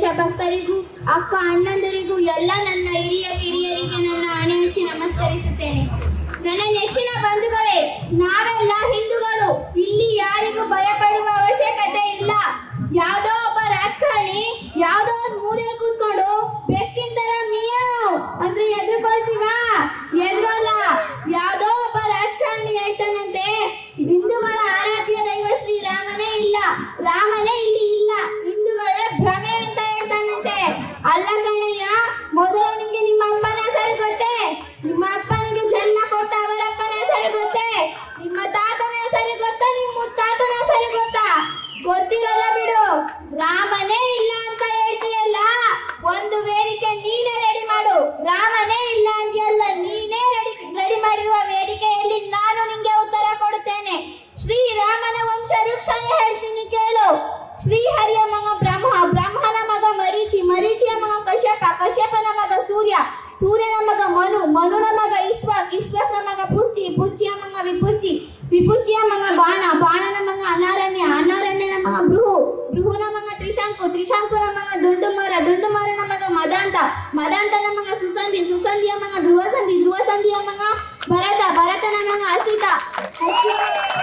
ಭಕ್ತರಿಗೂ ಅಕ್ಕ ಅಣ್ಣಂದರಿಗೂ ಎಲ್ಲ ನನ್ನ ಹಿರಿಯ ಕಿರಿಯರಿಗೆ ನನ್ನ ಹಣೆ ಹಚ್ಚಿ ನಮಸ್ಕರಿಸುತ್ತೇನೆ ನನ್ನ ನೆಚ್ಚಿನ ಬಂಧುಗಳೇ ನಾವೆಲ್ಲ ಹಿಂದೂಗಳು ಇಲ್ಲಿ ಯಾರಿಗೂ ಭಯಪಡುವ ಅವಶ್ಯಕತೆ ಇಲ್ಲ ಯಾವುದೋ ಒಬ್ಬ ರಾಜಕಾರಣಿ ಯಾವುದೋ ಒಂದು ಮೂಲೆ ಕೂತ್ಕೊಂಡು ಬೆಕ್ಕಿನ ತರ ಮಿಯಾವ್ ಅಂದ್ರೆ ಎದುರ್ಕೊಳ್ತೀವಾ ಎದುರಲ್ಲ ಯಾವುದೋ ಒಬ್ಬ ರಾಜಕಾರಣಿ ಹೇಳ್ತಾನಂತೆ ಹಿಂದೂಗಳ ಆರಾಧ್ಯ ದೈವ ಶ್ರೀರಾಮನೇ ಇಲ್ಲ ರಾಮನೇ ಇಲ್ಲಿ ಇಲ್ಲ ಹಿಂದೂಗಳೇ ಭ್ರಮೆ ಅಂತ ಹೇಳ್ತಾನಂತೆ ಅಲ್ಲ ಕಣಯ್ಯ ಮೊದಲು ನಿಂಗೆ ನಿಮ್ಮ ಅಪ್ಪನ ಹೆಸರು ಗೊತ್ತೇ ನಿಮ್ಮ ಅಪ್ಪನಿಗೆ ಜನ್ಮ ಕೊಟ್ಟ ಅವರ ಅಪ್ಪನ ಹೆಸರು ಗೊತ್ತೇ ನಿಮ್ಮ ತಾತನ ಹೆಸರು ಗೊತ್ತಾ ನಿಮ್ಮ ಮುತ್ತಾತನ ಹೆಸರು ಗೊತ್ತಾ ಗೊತ್ತಿರಲ್ಲ ಬಿಡು ರಾಮನೇ ಇಲ್ಲ ಅಂತ ಹೇಳ್ತೀಯಲ್ಲ ಒಂದು ವೇದಿಕೆ ನೀನೇ ರೆಡಿ ಮಾಡು ರಾಮನೇ ಇಲ್ಲ ಅಂದ್ಯಲ್ಲ ನೀನೇ ರೆಡಿ ರೆಡಿ ಮಾಡಿರುವ ವೇದಿಕೆಯಲ್ಲಿ ನಾನು ನಿಂಗೆ ಉತ್ತರ ಕೊಡುತ್ತೇನೆ ಶ್ರೀರಾಮನ ವಂಶ ವೃಕ್ಷನೇ ಹೇಳ್ತೀನಿ ಕೇಳು ಶ್ರೀಹರಿಯ ಮಗ ಬ್ರಹ್ಮ ಬ್ರಹ್ಮನ ಮಗ ಮರೀಚಿ ಮರೀಚಿಯ ಮಗ ಕಶ್ಯಪ ಕಶ್ಯಪನ ಮಗ ಸೂರ್ಯ ಸೂರ್ಯನ ಮಗ ಮನು ಮನುನ ಮಗ ಇಶ್ವಕ್ ಇಶ್ವಕ್ನ ಮಗ ಪುಷ್ಟಿ ಪುಷ್ಟಿಯ ಮಗ ವಿಪುಷ್ಟಿ ವಿಪುಷ್ಟಿಯ ಮಗ ಬಾಣ ಬಾಣನ ಮಗ ಅನಾರಣ್ಯ ಅನಾರಣ್ಯನ ಮಗ ಬೃಹು ಬೃಹುನ ಮಗ ತ್ರಿಶಂಕು ತ್ರಿಶಂಕುನ ಮಗ ದುಂಡುಮಾರ ದುಂಡುಮಾರನ ಮಗ ಮದಾಂತ ಮದಾಂತನ ಮಗ ಸುಸಂಧಿ ಸುಸಂಧಿಯ ಮಗ ಧ್ರುವಸಂಧಿ ಧ್ರುವಸಂಧಿಯ ಮಗ ಭರತ ಭರತನ ಮಗ ಅಸಿತ ಅಸಿ-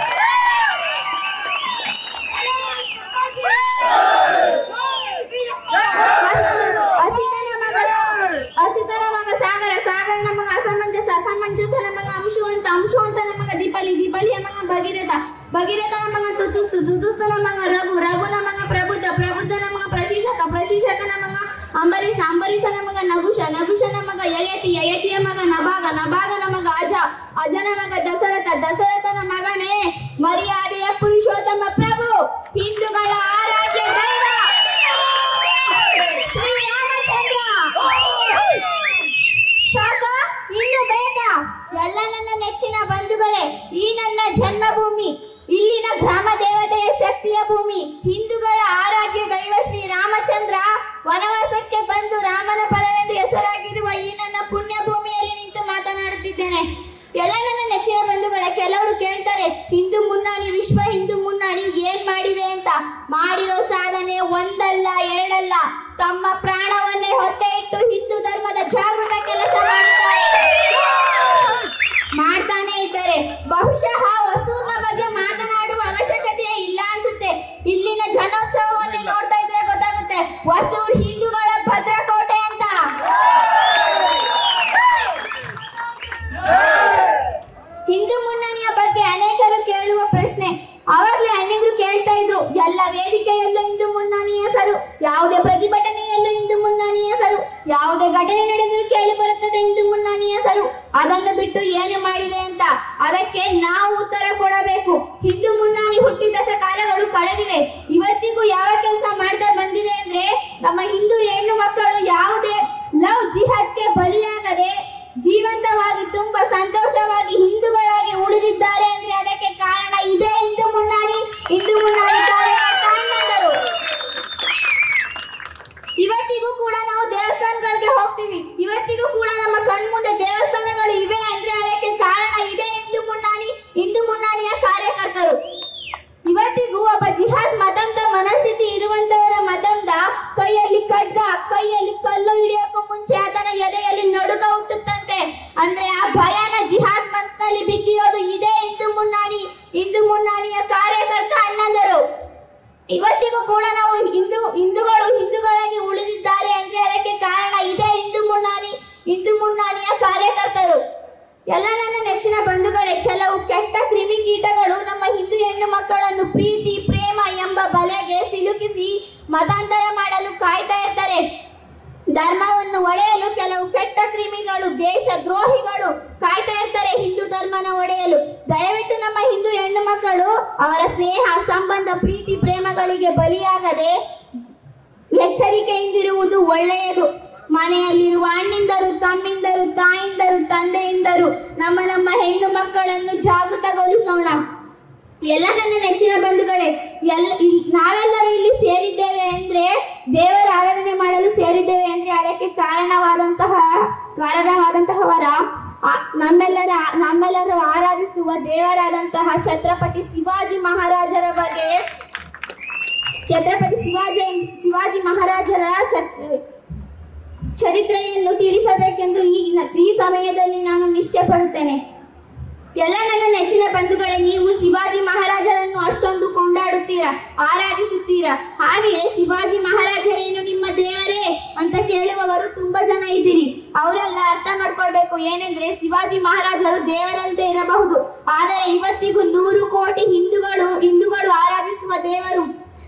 ಅಸಿತನ ಮಗ ಅಸಿತನ ಮಗ ಸಾಗರ ಸಾಗರನ ಮಗ ಅಸಮಂಜಸ ಅಸಮಂಜಸನ ಮಗ ಅಂಶುವಂತ ಅಂಶುವಂತನ ಮಗ ದೀಪಲಿ ದೀಪಲಿಯ ಮಗ ಭಗೀರಥ ಭಗೀರಥನ ಮಗ ತುತುಸ್ತು ತುತುಸ್ತನ ಮಗ ರಘು ರಘುನ ಮಗ ಪ್ರಬುದ್ಧ ಪ್ರಬುದ್ಧನ ಮಗ ಪ್ರಶಿಷಕ ಪ್ರಶಿಷಕನ ಮಗ ಅಂಬರೀಷ ಅಂಬರೀಷನ ಮಗ ನಗುಷ ನಗುಷನ ಮಗ ಯಯತಿ ಯಯತಿಯ ಮಗ ನಭಾಗ ನಭಾಗನ ಮಗ ಅಜ ಅಜನ ಮಗ ದಶರಥ ದಶರಥನ ಮಗನೇ ಮರ್ಯಾದೆಯ ಪುರುಷೋತ್ತಮ ಪ್ರಭು ಹಿಂದೂಗಳ ಆರಾಧ್ಯ ದೈವ ಶ್ರೀರಾಮಚಂದ್ರ ಸಾಕ ಇನ್ನು ಬೇಕಾ ಎಲ್ಲ ನನ್ನ ನೆಚ್ಚಿನ ಬಂಧುಗಳೇ ಈ ನನ್ನ ಜನ್ಮಭೂಮಿ ಇಲ್ಲಿನ ಗ್ರಾಮ ದೇವತೆಯ ಶಕ್ತಿಯ ಭೂಮಿ ಹಿಂದೂಗಳ ಆರಾಧ್ಯ ದೈವ ಶ್ರೀ ರಾಮಚಂದ್ರ ವನವಾಸಕ್ಕೆ ಬಂದು ರಾಮನ ಪದವೆಂದು ಹೆಸರಾಗಿರುವ ಈ ನನ್ನ ಪುಣ್ಯ ಭೂಮಿಯಲ್ಲಿ ನಿಂತು ಮಾತನಾಡುತ್ತಿದ್ದೇನೆ ಎಲ್ಲ ನನ್ನ ನೆಚ್ಚಿನ ಬಂಧುಗಳೇ ಕೆಲವರು ಕೇಳ್ತಾರೆ ಹಿಂದೂ ಮುನ್ನಣಿ ವಿಶ್ವ ಹಿಂದೂ ಮುನ್ನಣಿ ಏನ್ ಮಾಡಿದೆ ಅಂತ ಮಾಡಿರೋ ಸಾಧನೆ ಒಂದಲ್ಲ ಎರಡಲ್ಲ ತಮ್ಮ ಪ್ರಾಣವನ್ನೇ ಹೊತ್ತೆ ಇಟ್ಟು ಹಿಂದೂ ಧರ್ಮದ ಜಾಗೃತ ಕೆಲಸ ಮಾಡಿದ್ದಾರೆ ಮಾಡ್ತಾನೆ ಇದ್ದಾರೆ ಬಹುಶಃ ಹೊಸೂರ್ನ ಬಗ್ಗೆ ಮಾತನಾಡುವ ಅವಶ್ಯಕತೆ ಇಲ್ಲ ಅನ್ಸುತ್ತೆ ಇಲ್ಲಿನ ಜನೋತ್ಸವವನ್ನು ನೋಡ್ತಾ ಇದ್ರೆ ಗೊತ್ತಾಗುತ್ತೆ ಹೊಸೂರ್ ಹಿಂದೂಗಳ ಭದ್ರಕೋಟೆ ಅಂತ ಹಿಂದೂ ಮುನ್ನಣಿಯ ಬಗ್ಗೆ ಅನೇಕರು ಕೇಳುವ ಪ್ರಶ್ನೆ ಅವಾಗ್ಲೇ ಅನೇಕರು ಕೇಳ್ತಾ ಇದ್ರು ಎಲ್ಲ ವೇದಿಕೆಯಲ್ಲೂ ಹಿಂದೂ ಮುನ್ನಣಿ ಹೆಸರು ಯಾವುದೇ ಪ್ರತಿಭಟನೆಯಲ್ಲೂ ಹಿಂದೂ ಮುನ್ನಣಿ ಹೆಸರು ಯಾವುದೇ ಘಟನೆ ನಡೆದರೂ ಕೇಳಿ ಬರುತ್ತದೆ ಹಿಂದೂ ಮುನ್ನಣಿ ಹೆಸರು ಅದನ್ನು ಬಿಟ್ಟು ಏನು ಮಾಡಿದೆ ಅಂತ ಅದಕ್ಕೆ ನಾವು ಉತ್ತರ ಕೊಡಬೇಕು ಹಿಂದೂ ಮುನ್ನಣಿ ಹುಟ್ಟಿದ ಸ ಕಾಲಗಳು ಕಳೆದಿವೆ ಇವತ್ತಿಗೂ ಯಾವ ಕೆಲಸ ಮಾಡ್ತಾ ಬಂದಿದೆ ಅಂದ್ರೆ ನಮ್ಮ ಹಿಂದೂ ಹೆಣ್ಣು ಮಕ್ಕಳು ಯಾವುದೇ ಲವ್ ಜಿಹಾದ್ಗೆ ಬಲಿಯಾಗದೆ ಜೀವಂತವಾಗಿ ತುಂಬಾ ಸಂತೋಷವಾಗಿ ಹಿಂದೂಗಳಾಗಿ ಉಳಿದಿದ್ದಾರೆ ಅಂದ್ರೆ ಅದಕ್ಕೆ ಕಾರಣ ಇದೇ ಹಿಂದೂ ಮುನ್ನಣಿ ಹಿಂದೂ ಮುನ್ನಣಿ ಕಾರ್ಯಕರ್ತ ಅಣ್ಣಂದರು ಇವತ್ತಿಗೂ ಕೂಡ ನಾವು ದೇವಸ್ಥಾನಗಳಿಗೆ ಹೋಗ್ತೀವಿ ಇವತ್ತಿಗೂ ಕೂಡ ನಮ್ಮ ಕಣ್ಮುಂದೆ ದೇವಸ್ಥಾನಗಳು ಇವೆ ಅಂದ್ರೆ ಅದಕ್ಕೆ ಕಾರಣ ಇದೇ ಹಿಂದೂ ಮುನ್ನಣಿ ಹಿಂದೂ ಮುನ್ನಣಿಯ ಕಾರ್ಯಕರ್ತರು ಇವತ್ತಿಗೂ ಒಬ್ಬ ಜಿಹಾದ್ ಮತಂದ ಮನಸ್ಥಿತಿ ಇರುವಂತವರ ಮತಂದ ಕೈಯಲ್ಲಿ ಖಡ್ಗ ಕೈಯಲ್ಲಿ ಕಲ್ಲು ಹಿಡಿಯೋಕ್ಕೂ ಮುಂಚೆ ಆತನ ಎದೆಯಲ್ಲಿ ನಡುಕ ಹುಟ್ಟುತ್ತಂತೆ ಅಂದ್ರೆ ಆ ಭಯಾನ ಜಿಹಾದ್ ಮನಸ್ಸಿನಲ್ಲಿ ಬಿದ್ದಿರೋದು ಇದೇ ಹಿಂದೂ ಮುನ್ನಣಿ ಹಿಂದೂ ಮುನ್ನಣಿಯ ಕಾರ್ಯಕರ್ತ ಅಣ್ಣಂದರು ಇವತ್ತಿಗೂ ಕೂಡ ನಾವು ಹಿಂದೂ ಹಿಂದೂಗಳು ಹಿಂದೂಗಳಾಗಿ ಉಳಿದಿದ್ದಾರೆ ಅಂದ್ರೆ ಅದಕ್ಕೆ ಕಾರಣ ಇದೇ ಹಿಂದೂ ಮುನ್ನಣಿ ಹಿಂದೂ ಮುನ್ನಣಿಯ ಕಾರ್ಯಕರ್ತರು ಎಲ್ಲ ನನ್ನ ನೆಚ್ಚಿನ ಬಂಧುಗಳೇ ಕೆಲವು ಕೆಟ್ಟ ಕ್ರಿಮಿಕೀಟಗಳು ನಮ್ಮ ಹಿಂದೂ ಹೆಣ್ಣು ಮಕ್ಕಳನ್ನು ಪ್ರೀತಿ ಪ್ರೇಮ ಎಂಬ ಬಲೆಗೆ ಸಿಲುಕಿಸಿ ಮತಾಂತರ ಮಾಡಲು ಕಾಯ್ತಾ ಇರ್ತಾರೆ ಧರ್ಮವನ್ನು ಒಡೆಯಲು ಕೆಲವು ಕೆಟ್ಟ ಕ್ರಿಮಿಗಳು ದೇಶ ದ್ರೋಹಿಗಳು ಕಾಯ್ತಾ ಇರ್ತಾರೆ ಹಿಂದೂ ಧರ್ಮನ ಒಡೆಯಲು ದಯವಿಟ್ಟು ನಮ್ಮ ಹಿಂದೂ ಹೆಣ್ಣು ಮಕ್ಕಳು ಅವರ ಸ್ನೇಹ ಸಂಬಂಧ ಪ್ರೀತಿ ಪ್ರೇಮಗಳಿಗೆ ಬಲಿಯಾಗದೆ ಎಚ್ಚರಿಕೆಯಿಂದಿರುವುದು ಒಳ್ಳೆಯದು ಮನೆಯಲ್ಲಿರುವ ಅಣ್ಣಿಂದರು ತಮ್ಮಿಂದರು ತಾಯಿಂದರು ತಂದೆಯಿಂದರು ನಮ್ಮ ನಮ್ಮ ಹೆಣ್ಣು ಮಕ್ಕಳನ್ನು ಜಾಗೃತಗೊಳಿಸೋಣ ಎಲ್ಲ ನನ್ನ ನೆಚ್ಚಿನ ಬಂಧುಗಳೇ ಎಲ್ಲ ಇಲ್- ನಾವೆಲ್ಲರೂ ಇಲ್ಲಿ ಸೇರಿದ್ದೇವೆ ಅಂದ್ರೆ ದೇವರ ಆರಾಧನೆ ಮಾಡಲು ಸೇರಿದ್ದೇವೆ ಅಂದ್ರೆ ಅದಕ್ಕೆ ಕಾರಣವಾದಂತಹ ಕಾರಣವಾದಂತಹವರ ಆ- ನಮ್ಮೆಲ್ಲರ ನಮ್ಮೆಲ್ಲರೂ ಆರಾಧಿಸುವ ದೇವರಾದಂತಹ ಛತ್ರಪತಿ ಶಿವಾಜಿ ಮಹಾರಾಜರ ಬಗ್ಗೆ ಛತ್ರಪತಿ ಶಿವಾಜಿ ಶಿವಾಜಿ ಮಹಾರಾಜರ ಛತ್- ಚರಿತ್ರೆಯನ್ನು ತಿಳಿಸಬೇಕೆಂದು ಈಗಿನ ಈ ಸಮಯದಲ್ಲಿ ನಾನು ನಿಶ್ಚಯ ಪಡುತ್ತೇನೆ ಎಲ್ಲ ನನ್ನ ನೆಚ್ಚಿನ ಬಂಧುಗಳೇ ನೀವು ಶಿವಾಜಿ ಮಹಾರಾಜರನ್ನು ಅಷ್ಟೊಂದು ಕೊಂಡಾಡುತ್ತೀರಾ ಆರಾಧಿಸುತ್ತೀರಾ ಹಾಗೆಯೇ ಶಿವಾಜಿ ಮಹಾರಾಜರೇನು ನಿಮ್ಮ ದೇವರೇ ಅಂತ ಕೇಳುವವರು ತುಂಬಾ ಜನ ಇದ್ದೀರಿ ಅವರೆಲ್ಲ ಅರ್ಥ ಮಾಡ್ಕೊಳ್ಬೇಕು ಏನೆಂದ್ರೆ ಶಿವಾಜಿ ಮಹಾರಾಜರು ದೇವರಲ್ಲದೆ ಇರಬಹುದು ಆದರೆ ಇವತ್ತಿಗೂ ನೂರು ಕೋಟಿ ಹಿಂದೂಗಳು ಹಿಂದೂಗಳು ಆರಾಧಿಸುವ ದೇವರು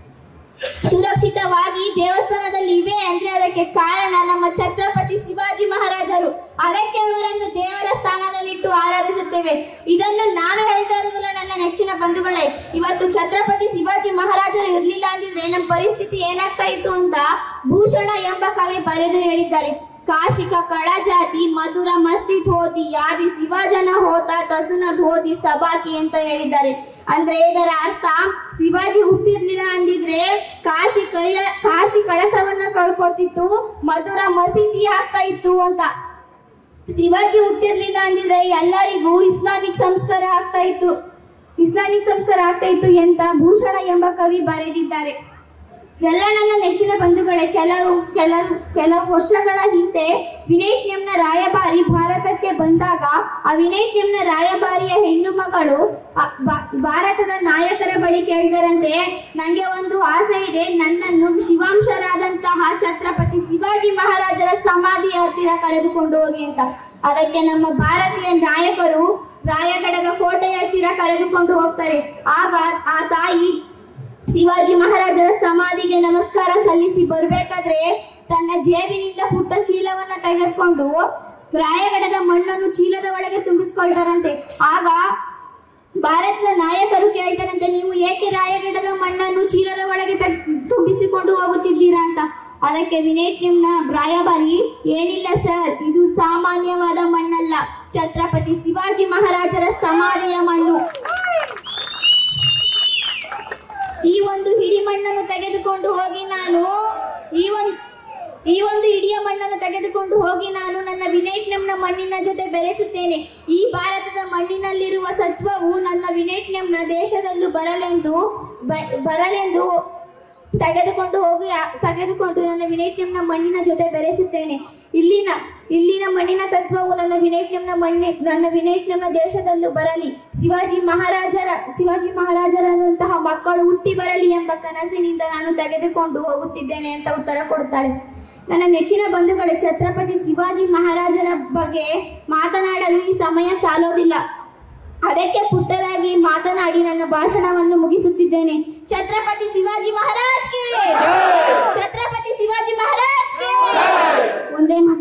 ಸುರಕ್ಷಿತವಾಗಿ ದೇವಸ್ಥಾನದಲ್ಲಿ ಇವೆ ಅಂದ್ರೆ ಅದಕ್ಕೆ ಕಾರಣ ನಮ್ಮ ಛತ್ರಪತಿ ಶಿವಾಜಿ ಮಹಾರಾಜರು ಅದಕ್ಕೆ ಅವರನ್ನು ದೇವರ ಸ್ಥಾನದಲ್ಲಿಟ್ಟು ಆರಾಧಿಸುತ್ತೇವೆ ಇದನ್ನು ನಾನು ಹೇಳ್ತಾ ಇರೋದಿಲ್ಲ ನನ್ನ ನೆಚ್ಚಿನ ಬಂಧುಗಳೇ ಇವತ್ತು ಛತ್ರಪತಿ ಶಿವಾಜಿ ಮಹಾರಾಜರು ಇರ್ಲಿಲ್ಲ ಅಂದಿದ್ರೆ ನಮ್ಮ ಪರಿಸ್ಥಿತಿ ಏನಾಗ್ತಾ ಇತ್ತು ಅಂತ ಭೂಷಣ ಎಂಬ ಕವಿ ಬರೆದು ಹೇಳಿದ್ದಾರೆ ಕಾಶಿಕ ಕಳಜಾತಿ ಮಧುರ ಮಸ್ತಿ ಧೋತಿ ಯಾದಿ ಶಿವಾಜನ ಹೋತ ತಸುನ ಧೋತಿ ಸಬಾಕಿ ಅಂತ ಹೇಳಿದ್ದಾರೆ ಅಂದ್ರೆ ಇದರ ಅರ್ಥ ಶಿವಾಜಿ ಹುಟ್ಟಿರ್ಲಿಲ್ಲ ಅಂದಿದ್ರೆ ಕಾಶಿ ಕೈಲ ಕಾಶಿ ಕಳಸವನ್ನ ಕಳ್ಕೊತಿತ್ತು ಮಧುರ ಮಸೀದಿ ಆಗ್ತಾ ಇತ್ತು ಅಂತ ಶಿವಾಜಿ ಹುಟ್ಟಿರ್ಲಿಲ್ಲ ಅಂದಿದ್ರೆ ಎಲ್ಲರಿಗೂ ಇಸ್ಲಾಮಿಕ್ ಸಂಸ್ಕಾರ ಆಗ್ತಾ ಇತ್ತು ಇಸ್ಲಾಮಿಕ್ ಸಂಸ್ಕಾರ ಆಗ್ತಾ ಇತ್ತು ಅಂತ ಭೂಷಣ ಎಂಬ ಕವಿ ಬರೆದಿದ್ದಾರೆ ಎಲ್ಲ ನನ್ನ ನೆಚ್ಚಿನ ಬಂಧುಗಳೇ ಕೆಲವು ಕೆಲವು ಕೆಲವು ವರ್ಷಗಳ ಹಿಂದೆ ವಿನೇಟ್ಯಂನ ರಾಯಭಾರಿ ಭಾರತಕ್ಕೆ ಬಂದಾಗ ಆ ವಿನೇಟ್ಯಂನ ರಾಯಭಾರಿಯ ಹೆಣ್ಣು ಮಗಳು ಆ ಬಾ- ಭಾರತದ ನಾಯಕರ ಬಳಿ ಕೇಳಿದರಂತೆ ನನಗೆ ಒಂದು ಆಸೆ ಇದೆ ನನ್ನನ್ನು ಶಿವಾಂಶರಾದಂತಹ ಛತ್ರಪತಿ ಶಿವಾಜಿ ಮಹಾರಾಜರ ಸಮಾಧಿಯ ಹತ್ತಿರ ಕರೆದುಕೊಂಡು ಹೋಗಿ ಅಂತ ಅದಕ್ಕೆ ನಮ್ಮ ಭಾರತೀಯ ನಾಯಕರು ರಾಯಗಢದ ಕೋಟೆಯ ಹತ್ತಿರ ಕರೆದುಕೊಂಡು ಹೋಗ್ತಾರೆ ಆಗ ಆ ತಾಯಿ ಶಿವಾಜಿ ಮಹಾರಾಜರ ಸಮಾಧಿಗೆ ನಮಸ್ಕಾರ ಸಲ್ಲಿಸಿ ಬರಬೇಕಾದ್ರೆ ತನ್ನ ಜೇಬಿನಿಂದ ಪುಟ್ಟ ಚೀಲವನ್ನ ತೆಗೆದುಕೊಂಡು ರಾಯಗಢದ ಮಣ್ಣನ್ನು ಚೀಲದ ಒಳಗೆ ತುಂಬಿಸ್ಕೊಳ್ತಾರಂತೆ ಆಗ ಭಾರತದ ನಾಯಕರು ಕೇಳ್ತಾರಂತೆ ನೀವು ಏಕೆ ರಾಯಗಢದ ಮಣ್ಣನ್ನು ಚೀಲದ ಒಳಗೆ ತೆಗ್- ತುಂಬಿಸಿಕೊಂಡು ಹೋಗುತ್ತಿದ್ದೀರಾ ಅಂತ ಅದಕ್ಕೆ ವಿನೇಟ್ಯಂನ ರಾಯಭಾರಿ ಏನಿಲ್ಲ ಸರ್ ಇದು ಸಾಮಾನ್ಯವಾದ ಮಣ್ಣಲ್ಲ ಛತ್ರಪತಿ ಶಿವಾಜಿ ಮಹಾರಾಜರ ಸಮಾಧಿಯ ಮಣ್ಣು ಈ ಒಂದು ಹಿಡಿ ಮಣ್ಣನ್ನು ತೆಗೆದುಕೊಂಡು ಹೋಗಿ ನಾನು ಈ ಒಂದು ಈ ಒಂದು ಇಡಿಯ ಮಣ್ಣನ್ನು ತೆಗೆದುಕೊಂಡು ಹೋಗಿ ನಾನು ನನ್ನ ವಿನೇಟ್ನಂನ ಮಣ್ಣಿನ ಜೊತೆ ಬೆರೆಸುತ್ತೇನೆ ಈ ಭಾರತದ ಮಣ್ಣಿನಲ್ಲಿರುವ ಸತ್ವವು ನನ್ನ ವಿನೇಟ್ನಂನ ದೇಶದಲ್ಲೂ ಬರಲೆಂದು ಬ- ಬರಲೆಂದು ತೆಗೆದುಕೊಂಡು ಹೋಗಿ ಆ- ತೆಗೆದುಕೊಂಡು ನನ್ನ ವಿನೇಟ್ನಂನ ಮಣ್ಣಿನ ಜೊತೆ ಬೆರೆಸುತ್ತೇನೆ ಇಲ್ಲಿನ ಇಲ್ಲಿನ ಮಣ್ಣಿನ ತತ್ವವು ನನ್ನ ವಿನೇಟ್ನಂನ ಮಣ್ಣಿ ನನ್ನ ವಿನೇಟ್ನಂನ ದೇಶದಲ್ಲೂ ಬರಲಿ ಶಿವಾಜಿ ಮಹಾರಾಜರ ಶಿವಾಜಿ ಮಹಾರಾಜರಾದಂತಹ ಮಕ್ಕಳು ಹುಟ್ಟಿ ಬರಲಿ ಎಂಬ ಕನಸಿನಿಂದ ನಾನು ತೆಗೆದುಕೊಂಡು ಹೋಗುತ್ತಿದ್ದೇನೆ ಅಂತ ಉತ್ತರ ಕೊಡುತ್ತಾಳೆ ನನ್ನ ನೆಚ್ಚಿನ ಬಂಧುಗಳೇ ಛತ್ರಪತಿ ಶಿವಾಜಿ ಮಹಾರಾಜರ ಬಗ್ಗೆ ಮಾತನಾಡಲು ಈ ಸಮಯ ಸಾಲೋದಿಲ್ಲ ಅದಕ್ಕೆ ಪುಟ್ಟದಾಗಿ ಮಾತನಾಡಿ ನನ್ನ ಭಾಷಣವನ್ನು ಮುಗಿಸುತ್ತಿದ್ದೇನೆ ಛತ್ರಪತಿ ಶಿವಾಜಿ ಮಹಾರಾಜ್ ಗೆ ಛತ್ರಪತಿ ಶಿವಾಜಿ ಮಹಾರಾಜ್ ಗೆ ಒಂದೇ ಮಾತು